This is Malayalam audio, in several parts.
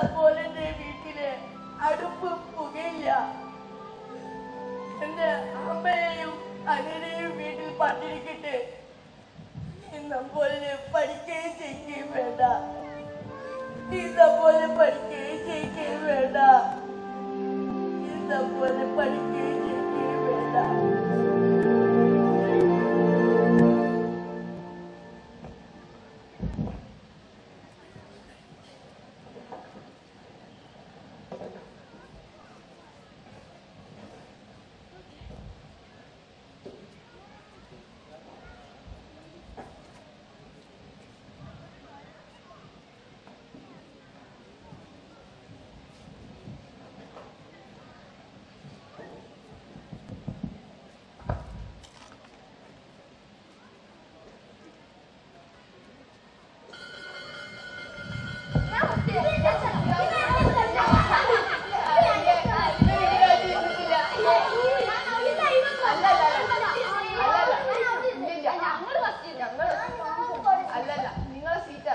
സപ്പോലന്റെ വീട്ടില് അടുപ്പ് പുകയില്ല എന്റെ അമ്മയെയും അനിയനെയും വീട്ടിൽ പട്ടിണിക്കിട്ട് ഇന്നപോലെ പഠിക്കുകയും ചെയ്യുകയും വേണ്ട ഇന്നപോലെ പഠിക്കുകയും ചെയ്യുകയും വേണ്ട ഇന്നപോലെ പഠിക്കുകയും ചെയ്യുകയും വേണ്ട അല്ലല്ല നിങ്ങളെ സീറ്റാ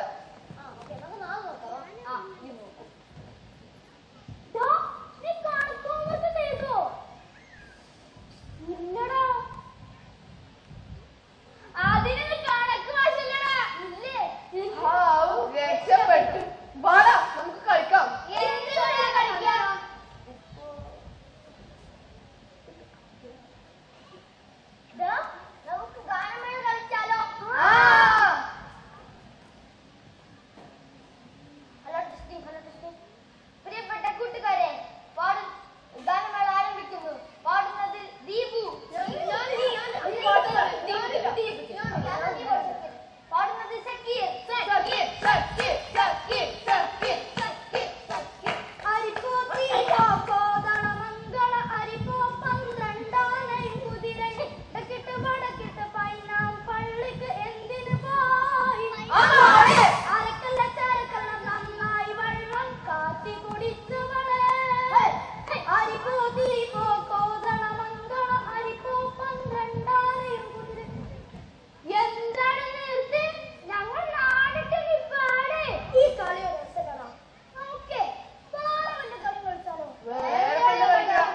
ഹാവ്, രക്ഷപ്പെട്ടു വാടാ നമുക്ക് കളിക്കാം നമുക്ക് ഗാനമേള കളിച്ചാലോ ആ ഹലോ ടെസ്റ്റിംഗ് ഹലോ ടെസ്റ്റിംഗ് പ്രിയപ്പെട്ട കൂട്ടുകാരെ പാടു ഗാനമേള ആരംഭിക്കുന്നു പാടുന്നതിൽ ദീപു പാടുന്നത് സക്കീർ സക്കീർ, സക്കീർ, സക്കീർ, സക്കീർ, സക്കീർ, സക്കീർ. അരിപ്പോ തീപ്പോ കോതള മംഗള അരിപ്പോ പന്ത്രണ്ടാനയും കുതിരയും ഇടക്കിട്ട് വടക്കിട്ട് പൈനാം പള്ളിക്ക് എന്തിനു പോയി ആണോടെ? അരക്കല്ല ചരക്കല്ല നന്നായി വെള്ളം കാത്തി കുടിച്ചവളെ അരിപ്പോ തീപ്പോ കോതള മംഗള അരിപ്പോ പന്ത്രണ്ടാനയും കുതിരയും എന്താണ് നിർത്തി ഞങ്ങൾ നാടിട്ട് നിപ്പാടെ ഈ കളി ഒരു രസകരം നമുക്ക് വേറെ വല്ല കളി കളിച്ചാലോ വേറെ കളി കളിക്കാം.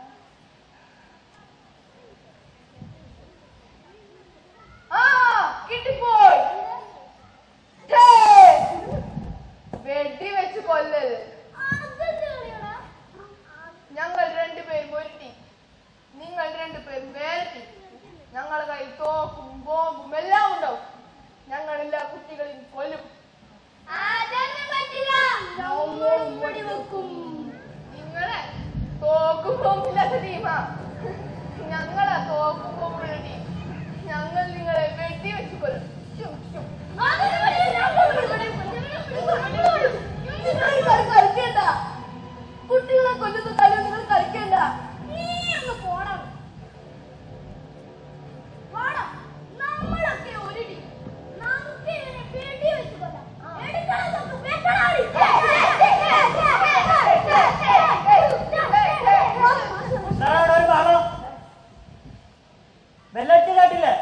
ആ കിട്ടിപ്പോയി ഛേ! വെടി വെച്ച് കൊല്ലല് അതെന്ത് കളിയാടാ ഞങ്ങൾ രണ്ടുപേരും ഒരു ടീം നിങ്ങൾ രണ്ടുപേരും വേറെ ടീം ഞങ്ങളുടെ കയ്യിൽ തോക്കും ബോംബും എല്ലാം ഉണ്ടാവും ഞങ്ങൾ എല്ലാ കുട്ടികളെയും കൊല്ലും അതൊന്നും പറ്റില്ല നമ്മളും വെടിവെക്കും. നിങ്ങളെ തോക്കും ബോംബില്ലാത്ത ടീമാ ഞങ്ങളാ തോക്കും ബോംബുള്ള ടീം ഞങ്ങൾ നിങ്ങളെ വെടി വെച്ച് കൊല്ലും ശും, ശും. നിങ്ങൾ ഈ കളി കളിക്കണ്ട കുട്ടികളെ കൊല്ലുന്ന കളി നിങ്ങൾ കളിക്കണ്ട നീ ഒന്ന് പോണം പോണം നമ്മളൊക്കെ ഒരു ടീം നമുക്ക് ഇവനെ പേടി വെച്ച് കൊല്ലാം എടുക്കണം നമുക്ക് വെക്കണാടി സാറവിടെ ഒരു ബഹളം ബെല്ലടിച്ച് കേട്ടില്ലേ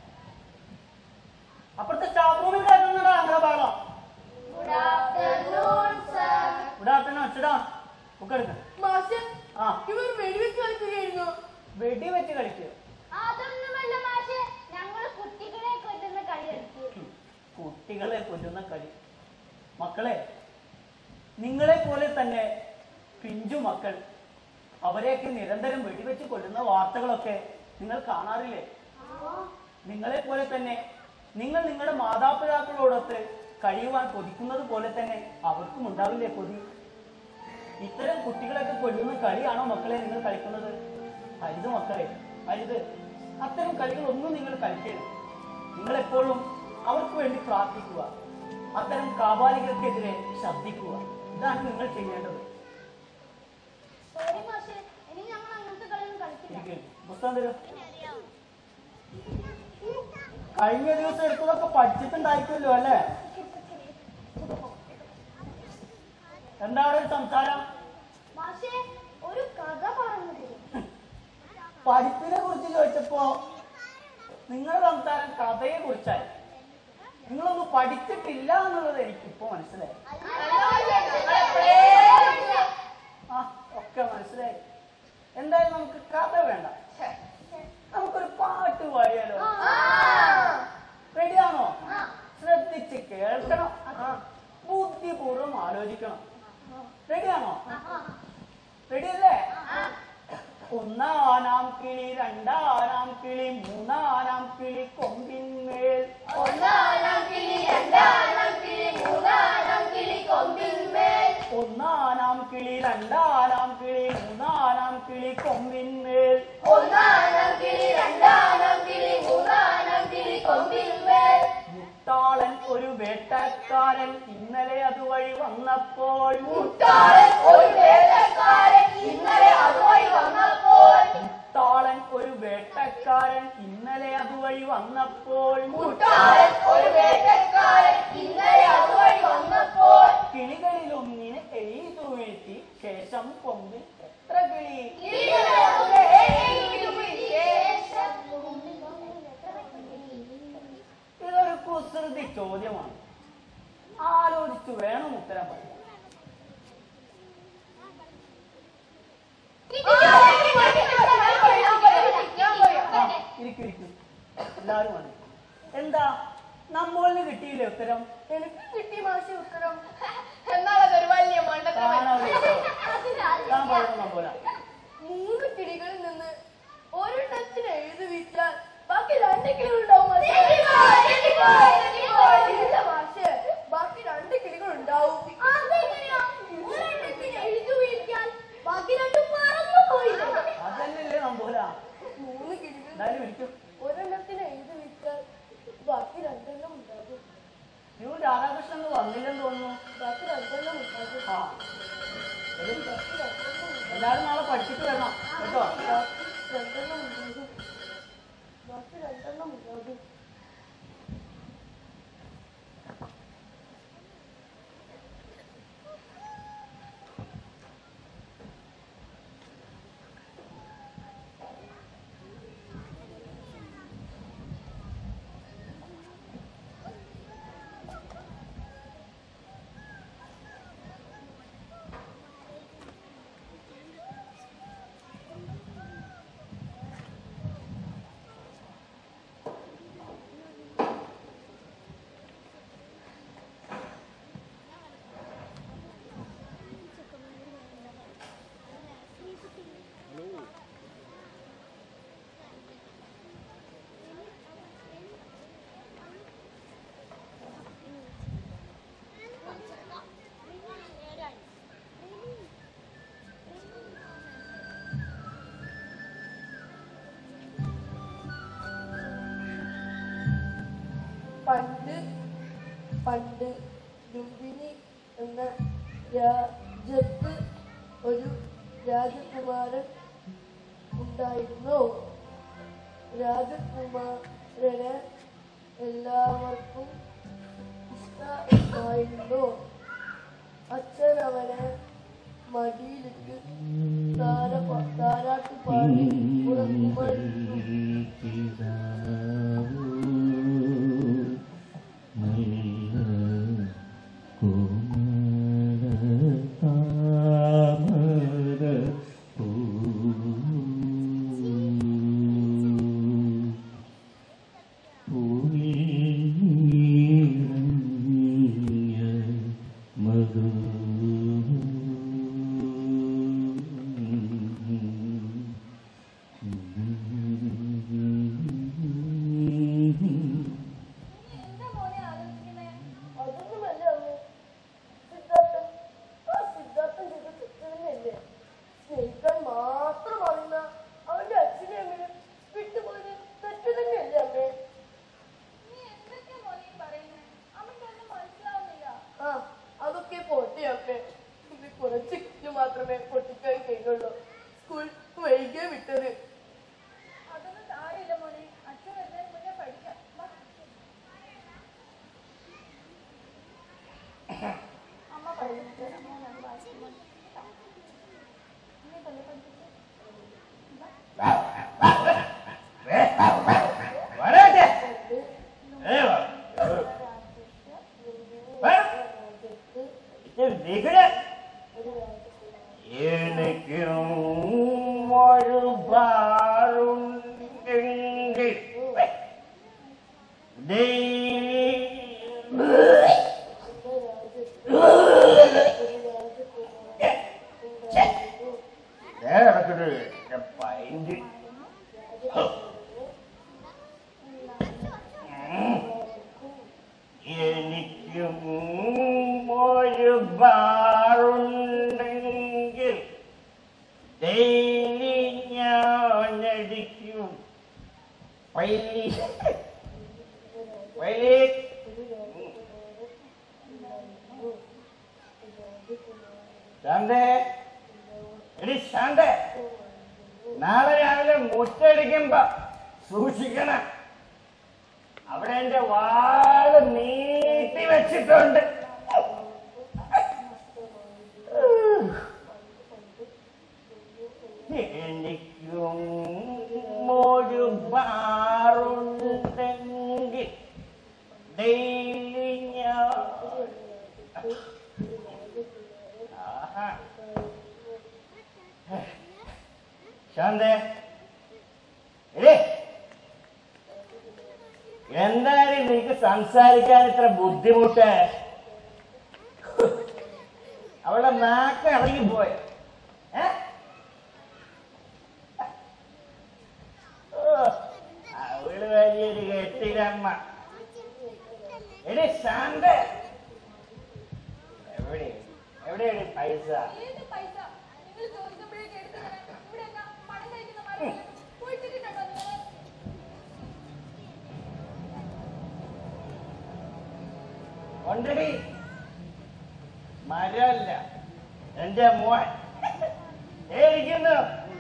അപ്പുറത്തെ സ്റ്റാഫ് റൂമിൽ കേൾക്കുന്നുണ്ടോ അങ്ങനെ ബഹളം ഗുഡ് ആഫ്റ്റർനൂൺ സർ ഇവിടെ ആട്ടണോ അച്ഛടാ ബുക്ക് എടുക്ക മാഷ് ആ ഇവർ വെടിവെച്ച് കളിക്കുകയായിരുന്നു വെടി വെച്ച് കളിക്കുക അതൊന്നുമല്ല മാഷെ ഞങ്ങള് കുട്ടികളെ കൊല്ലുന്ന കളി കളിച്ചു കുട്ടികളെ കൊല്ലുന്ന കളി മക്കളെ നിങ്ങളെ പോലെ തന്നെ പിഞ്ചു മക്കൾ അവരെയൊക്കെ നിരന്തരം വെടിവെച്ച് കൊല്ലുന്ന വാർത്തകളൊക്കെ നിങ്ങൾ കാണാറില്ലേ നിങ്ങളെ പോലെ തന്നെ നിങ്ങൾ നിങ്ങളുടെ മാതാപിതാക്കളോടൊത്ത് കഴിയുവാൻ കൊതിക്കുന്നത് പോലെ തന്നെ അവർക്കും ഉണ്ടാവില്ലേ കൊതി ഇത്തരം കുട്ടികളൊക്കെ കൊല്ലുന്ന കളിയാണോ മക്കളെ നിങ്ങൾ കളിക്കുന്നത് അരുത് മക്കളെ അരുത് അത്തരം കളികളൊന്നും നിങ്ങൾ കളിക്കരുത് നിങ്ങൾ എപ്പോഴും അവർക്ക് വേണ്ടി പ്രാർത്ഥിക്കുക അത്തരം കാബാലികൾക്കെതിരെ ശബ്ദിക്കുക ഇതാണ് നിങ്ങൾ ചെയ്യേണ്ടത് സോറി മാഷെ ഇനി ഞങ്ങൾ അങ്ങനത്തെ കളിയൊന്നും കളിക്കില്ല ഇരിക്ക്. പുസ്തകം തരൂ കഴിഞ്ഞ ദിവസം എടുത്തതൊക്കെ പഠിച്ചിട്ടുണ്ടായിരിക്കുമല്ലോ അല്ലേ എന്താ അവിടെ ഒരു സംസാരം മാഷെ ഒരു കഥ പറഞ്ഞു തരും പഠിപ്പിനെ കുറിച്ച് ചോദിച്ചപ്പോ നിങ്ങളുടെ സംസാരം കഥയെ കുറിച്ചായി നിങ്ങളൊന്നും പഠിച്ചിട്ടില്ല എന്നുള്ളത് എനിക്ക് ഇപ്പൊ മനസ്സിലായി ഞങ്ങൾ എപ്പോഴേ ആലോചിക്കണം റെഡിയാണോ റെഡി അല്ലേ ഒന്നാനാം കിളി രണ്ടാനാം കിളി മൂന്നാനാം കിളി കൊമ്പിന്മേൽ ഒന്നാനാം കിളി രണ്ടാനാം കിളി മൂന്നാനാം കിളി കൊമ്പിന്മേൽ ഒന്നാനാം കിളി രണ്ടാനാം കിളി മൂന്നാനാം കിളി കൊമ്പിന്മേൽ ഒന്നാനാം കിളി രണ്ടാനാം കിളി മൂന്നാനാം കിളി കൊമ്പിന്മേൽ മുട്ടാളൻ ഒരു വേട്ടക്കാരൻ ഇന്നലെ അതുവഴി വന്നപ്പോൾ മുട്ടാളൻ ഒരു വേട്ടക്കാരൻ ഇന്നലെ അതുവഴി വന്നപ്പോൾ മുട്ടാളൻ ഒരു വേട്ടക്കാരൻ ഇന്നലെ അതുവഴി വന്നപ്പോൾ മുട്ടാളൻ ഒരു വേട്ടക്കാരൻ ഇന്നലെ അതുവഴി വന്നപ്പോൾ കിളികളിൽ ഒന്നിനെ എഴുതു വീഴ്ത്തി ശേഷം കൊമ്പിൽ എത്ര കിളി കിളികളെ എഴുതി ശേഷം ഇതൊരു കുസൃതി ചോദ്യമാണ് ആലോചിച്ചു വേണം ഉത്തരം പറയാൻ ആ, ഇരിക്കൂ ഇരിക്കൂ എല്ലാവരും വന്നു എന്താ നമ്മളിന് കിട്ടിയില്ലേ ഉത്തരം എനിക്ക് കിട്ടി മാഷി ഉത്തരം എന്നാലതൊരു വലിയ മണ്ടത്തരം താനവിടെ ഇട്ടോ. താൻ പറയുന്ന പോലെ മൂന്ന് കിളികളിൽ നിന്ന് ഒരെണ്ണത്തിന് എഴുതി വിറ്റാൽ ബാക്കി രണ്ട് കിളികൾ ഉണ്ടാവും മാഷേ. ഇല്ല മാഷേ ബാക്കി രണ്ട് കിളികൾ ഉണ്ടാവും അതെങ്ങനെയാ ഒരെണ്ണത്തിന് എഴുതി വീഴ്ത്തിയാൽ ബാക്കി രണ്ടും മറന്നു പോയില്ലേ അതല്ലേ നമ്പൂല മൂന്ന് കിളികൾ എന്തായാലും ഇരിക്കും ഒരെണ്ണത്തിന് എഴുതി വിറ്റാൽ ബാക്കി രണ്ടെണ്ണം ഉണ്ടാകും യു രാധാകൃഷ്ണൻ ഇന്ന് വന്നില്ലെന്ന് തോന്നുന്നു ബാക്കി രണ്ടെണ്ണം ഉണ്ടാകും ആ വരൂ. എല്ലാവരും നാളെ പഠിച്ചിട്ട് വരണം കേട്ടോ ബാക്കി രണ്ടെണ്ണം ഉണ്ടാകും ബാക്കി രണ്ടെണ്ണം ഉണ്ടാകും പണ്ട് പണ്ട് ലുംബിനി എന്ന രാജ്യത്ത് ഒരു രാജകുമാരൻ ഉണ്ടായിരുന്നു രാജകുമാരനെ എല്ലാവർക്കും ഇഷ്ടമായിരുന്നു അച്ഛൻ അവനെ മടിയിലിട്ട് താര താരാട്ട് പാടി ഉറങ്ങുമായിരുന്നു അതൊന്നുമല്ല അമ്മേ. സിദ്ധാർത്ഥൻ ആ സിദ്ധാർത്ഥൻ ചെയ്ത തെറ്റ് തന്നെയല്ലേ സ്നേഹിക്കാൻ മാത്രം അറിയുന്ന അവന്റെ അച്ഛനെ അമ്മയെ വിട്ടുപോയത് തെറ്റ് തന്നെയല്ലേ അമ്മേ ആ അതൊക്കെ പോട്ടെ അമ്മേ ഇത് കുറച്ച് കിറ്റ് മാത്രമേ പൊട്ടിക്കാൻ കഴിയുള്ളൂ സ്കൂൾ വൈകിയ വിട്ടത് അതൊന്നും സാരമില്ല മോനെ അച്ഛൻ വരുന്നതിന് മുന്നേ പഠിക്കാം വാ. അമ്മ പഠിപ്പിച്ചു ഞാൻ വായിക്കുമ്പോൾ നീ തന്നെ പഠിപ്പിച്ചു വരട്ടെ ഏ, വാ. വാ. ഇത് നികടെ. എനിക്കും ഒരു പാറുണ്ടെങ്കിൽ ദൈ- ഒരു ബാറുണ്ടെങ്കിൽ ഡെയിലി ഞാൻ അടിക്കും പൈലി പൈലി ശാന്തേ എടി ശാന്തേ നാളെ രാവിലെ മുറ്റടിക്കുമ്പോ സൂക്ഷിക്കണം അവിടെ എന്റെ വാള് നീട്ടി വെച്ചിട്ടുണ്ട് എനിക്കും ഒരു ബാറുണ്ടെങ്കിൽ ഡെയിലി ഞാൻ ആഹാ. ശാന്തേ എടേ എന്തായാലും നിനക്ക് സംസാരിക്കാൻ ഇത്ര ബുദ്ധിമുട്ട് അവളുടെ നാക്ക് ഇറങ്ങിപ്പോയ ഏ ഓ, അവള് വലിയൊരു കെട്ടിലമ്മ എടി ശാന്ത എവിടെ എവിടെയാണ് പൈസ ഏത് പൈസ നിങ്ങൾ ചോദിക്കുമ്പോഴേക്ക് എടുത്തു തരാൻ ഇവിടെ എന്താ പണം കഴിക്കുന്ന മരം കുഴിച്ചിട്ടുണ്ടോ നിങ്ങൾ ഉണ്ടടി മരമല്ല എന്റെ മോൻ ഏരിക്കുന്നു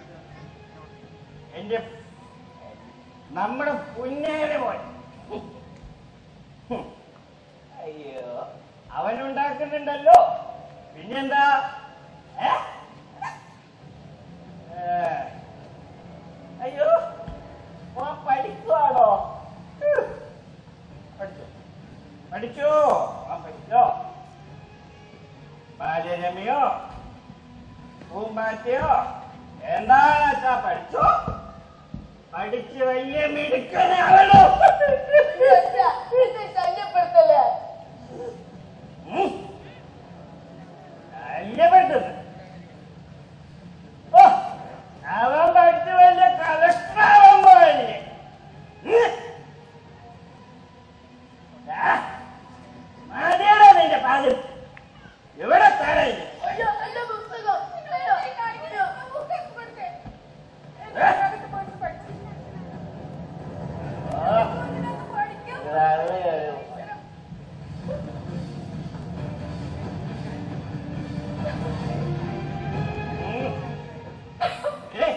എന്റെ നമ്മുടെ പുന്നേരെ മോൻ ഹും. അയ്യോ അവനുണ്ടാക്കുന്നുണ്ടല്ലോ പിന്നെന്താ ഏ? ഏ. അയ്യോ മോൻ പഠിക്കുവാണോ പഠിച്ചു പഠിച്ചോ ആ പഠിച്ചോ ബാല്യരമയോ പൂമ്പാറ്റയോ എന്താണെന്ന് വെച്ചാ പഠിച്ചോ പഠിച്ച് വലിയ മിടുക്കനാവണോ ശല്യപ്പെടുത്തല്ലേ ഉം. ശല്യപ്പെടുത്തുന്നു ഓ അവൻ പഠിച്ച് വലിയ കളക്ടറാവാൻ പോയല്ലേ ഉം. ആ, മതിയെടാ നിന്റെ പാല് ഇവിടെ തരയില്ല അയ്യോ എന്റെ പുസ്തകം അയ്യോ അയ്യോ പുസ്തകം കൊടുത്തേ ഏ? അകത്ത് പോയിട്ട് പഠിച്ചു ആ, പഠിക്കാം ഇതാണ് കാര്യം. ഉം. ഏയ്.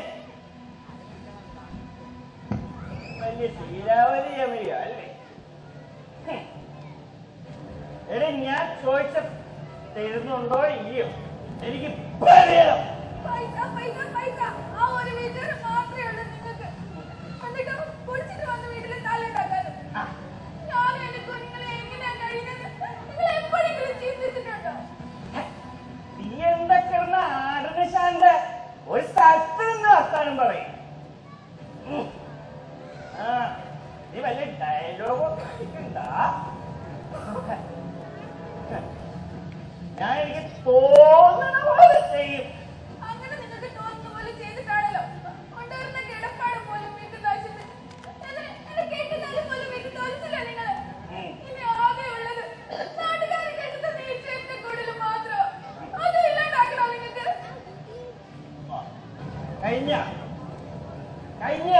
വലിയ ശീലാവലി യമരിയോ അല്ലേ ഹും. എടി ഞാൻ ചോദിച്ച തരുന്നുണ്ടോ ഇല്ലയോ എനിക്ക് ഇപ്പൊ അറിയണം പൈസ പൈസ പൈസ ആ ഒരു വിചാരം മാത്രമേ ഉള്ളൂ നിങ്ങൾക്ക് എന്നിട്ട് കുടിച്ചിട്ട് വന്ന് വീട്ടിൽ തല്ലുണ്ടാക്കാനും ആ, ഞാനും എന്റെ കുഞ്ഞുങ്ങളെ എങ്ങനെയാ കഴിയുന്നത് നിങ്ങൾ എപ്പോഴെങ്കിലും ചിന്തിച്ചിട്ടുണ്ടോ നീ എന്താ കിടന്ന ആടിന് ശാന്ത ഒരു സ്ഥലത്ത് നിന്ന് വർത്താനം പറയും ഉം. ആ നീ വലിയ ഡയലോഗ് അടിക്കണ്ട ഞാൻ എനിക്ക് തോന്നണ പോലെ ചെയ്യും അങ്ങനെ നിങ്ങൾക്ക് തോന്നുന്ന പോലെ ചെയ്തിട്ടാണല്ലോ കൊണ്ടുവരുന്ന കിടപ്പാട് പോലും വീട്ടിൽ നശിപ്പിച്ച് എന്നെ എന്നെ കേൾക്കുന്നതിൽ പോലും വീട്ടിൽ തോന്നിച്ചില്ല നിങ്ങള് ഉം. ഇനി ആകെയുള്ളത് നാട്ടുകാരെ കേട്ടുന്ന നീച്ചേന്റെ കൂടുതൽ മാത്രം അതും ഇല്ലാണ്ടാക്കണോ നിങ്ങൾക്ക് ആ, കഴിഞ്ഞ കഴിഞ്ഞ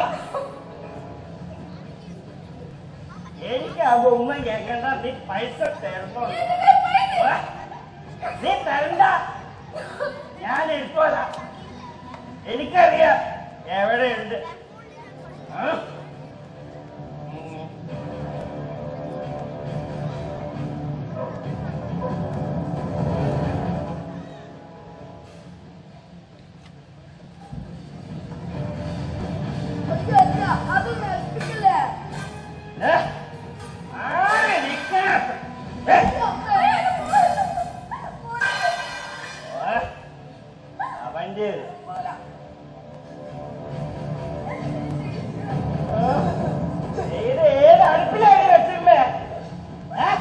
എനിക്ക് അതൊന്നും കേൾക്കണ്ട നീ പൈസ തരണോ ആ, നീ തരണ്ട ഞാൻ എടുത്തോല എനിക്കറിയാം എവിടെയുണ്ട് ആ? ഉം. അയ്യോ അച്ഛാ അത് നശിപ്പിക്കല്ലേ ഏ? ആരെ നിക്കണം? ഏ? ഏ? അവന്റെ ഇത് ഏത് അടുപ്പിലാണ് വെച്ചിരുന്നേ ഏ?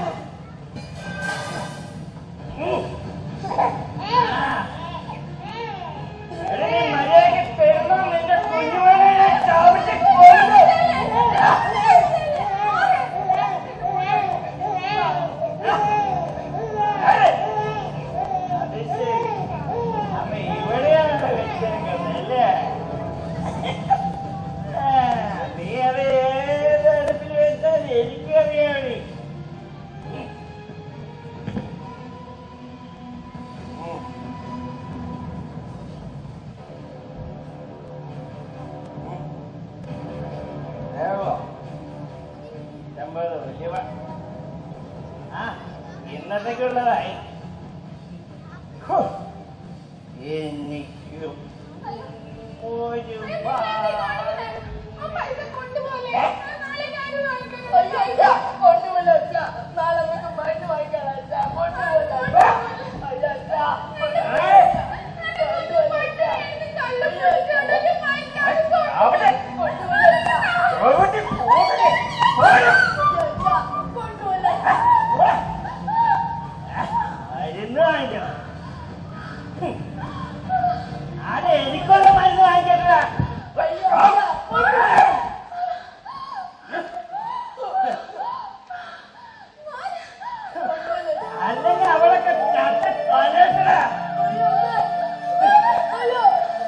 ഉം. ആ. എടാ, നീ മര്യാദയ്ക്ക് തരുന്നോ നിന്റെ കുഞ്ഞുമോനെ ഞാൻ ചവിട്ടി കൊല്ലും. ഏ? പൈസക്കുള്ളതായി ഹോ, എനിക്ക് ഒരു പാ- ആ പൈസ കൊണ്ടുപോലെ നാളെ ഞാനും വാങ്ങിക്കണം അയ്യോ അച്ഛ കൊണ്ടുപോലെ അച്ഛ നാളെ നമുക്ക് മരുന്ന് വാങ്ങിക്കണം അച്ഛ കൊണ്ടുപോലെ അയ്യോ അച്ഛ ഏയ്, അവിടെ കൊണ്ടുപോലെ അച്ഛ അവിടെ പോകണേ പോകണം. കൊണ്ടുപോലെ മരുന്ന് വാങ്ങിക്കണം ഹും. അത് എനിക്കുള്ള മരുന്ന് വാങ്ങിക്കണ്ട അയ്യോ അച്ഛ അല്ലെങ്കിൽ അവളൊക്കെ ചത്ത കൊലട്ടടാ. അയ്യോ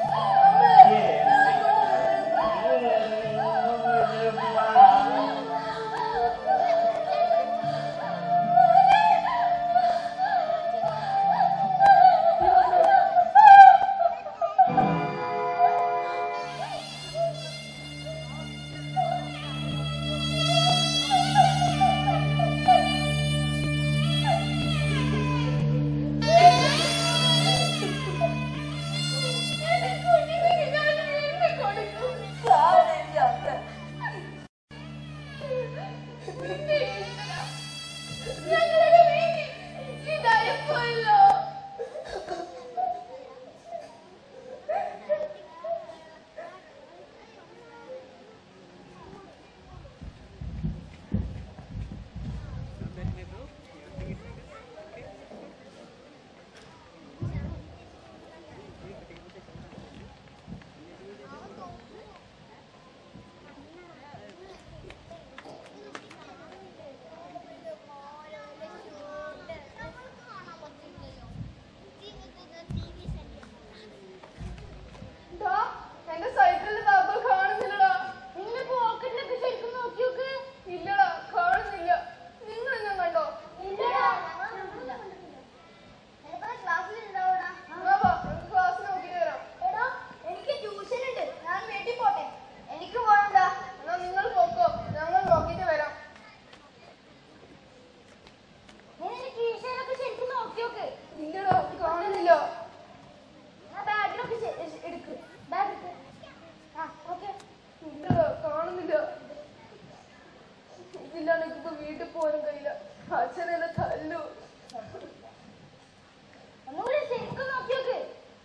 എന്റെ സൈക്കിളിന്റെ താക്കോൽ കാണുന്നില്ലടാ ഇല്ലടാ കാണുന്നില്ല നിങ്ങൾ ഞാൻ കണ്ടോ എന്നാ വാ, നമുക്ക് ക്ലാസ് നോക്കിട്ട് വരാം എനിക്ക് പോകണ്ട എന്നാ നിങ്ങൾ പോക്കോ ഞങ്ങൾ നോക്കിട്ട് വരാം എനിക്ക് ഈശ്വരൊക്കെ ശരിക്കും നോക്കി നോക്ക് ഇല്ലടാ കാണുന്നില്ല ബാഗിലൊക്കെ എടുക്ക് ബാഗ് ആ ഓക്കെ ഇല്ലടാ കാണുന്നില്ല ഇതില്ലാണ്ട് എനിക്കിപ്പോ വീട്ടിൽ പോകാനും കഴിയില്ല അച്ഛനെന്നെ തല്ലു ഒന്നുകൂടി ശരിക്കും നോക്കി നോക്ക്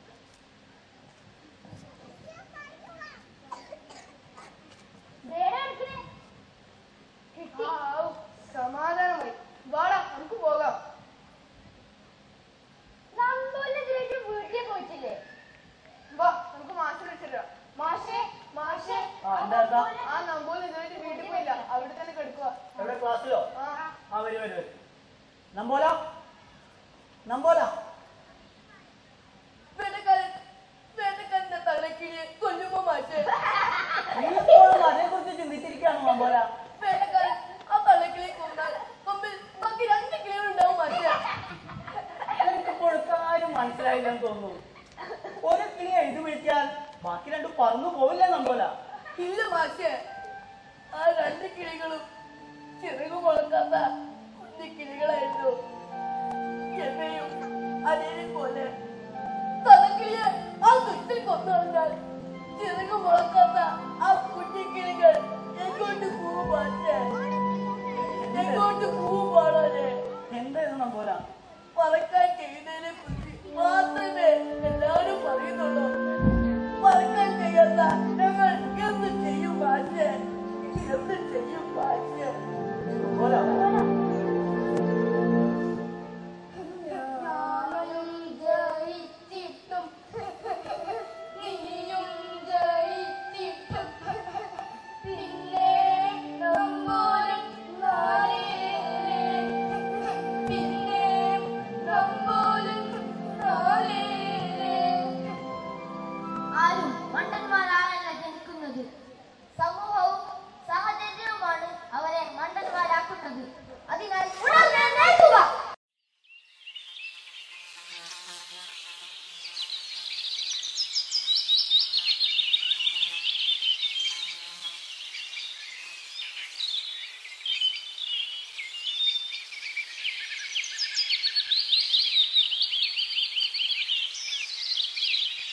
ദേടാ എടുക്കണേ കിട്ടി ആവ്, സമാധാനമായി വാടാ നമുക്ക് പോകാം നമ്പൂരിനെ ഇതിലേക്ക് വീട്ടിൽ പോയിട്ടില്ലേ വാ നമുക്ക് മാസം വെച്ചിടാം മാഷേ മാഷേ ആ, എന്താ, എന്താ? ആ നമ്പൂര് ഇതുവരെ വീട്ടിൽ പോയില്ല അവിടെ തന്നെ കിടക്കുക എവിടെ ക്ലാസ്സിലോ ആ ആ വരും വരും വരും നമ്പോല നമ്പോല വേട്ടക്കാരൻ വേട്ടക്കാരന്റെ തലക്കിഴി കൊല്ലുമ്പോ മാറ്റേ നീ ഇപ്പോഴും അതേക്കുറിച്ച് ചിന്തിച്ചിരിക്കുകയാണോ നമ്പോല വേട്ടക്കാരൻ ആ തലക്കിളി കൊന്നാൽ മുമ്പിൽ ബാക്കി രണ്ട് കിളികൾ ഉണ്ടാവും മാറ്റേ എനിക്കിപ്പോഴും കാര്യം മനസ്സിലായില്ലെന്ന് തോന്നുന്നു ഒരു കിളി എഴുതി വിളിച്ചാൽ ബാക്കി രണ്ടും പറന്നു പോവില്ലേ നമ്പോല ഇല്ല മാഷേ ആ രണ്ട് കിളികളും ചിറകു മുളക്കാത്ത കുഞ്ഞി കിളികളായിരുന്നു എന്നെയും അനിയനെ പോലെ തലക്കിളിയെ ആ കുറ്റിൽ കൊന്നുകളഞ്ഞാൽ ചിറകു മുളക്കാത്ത ആ കുഞ്ഞി കിളികൾ എങ്ങോട്ട് പോവും മാഷേ എങ്ങോട്ട് പോവും പാടാനെ എന്തായിരുന്നു നമ്പോല പറക്കാൻ ചെയ്യുന്നതിനെ കുറിച്ച്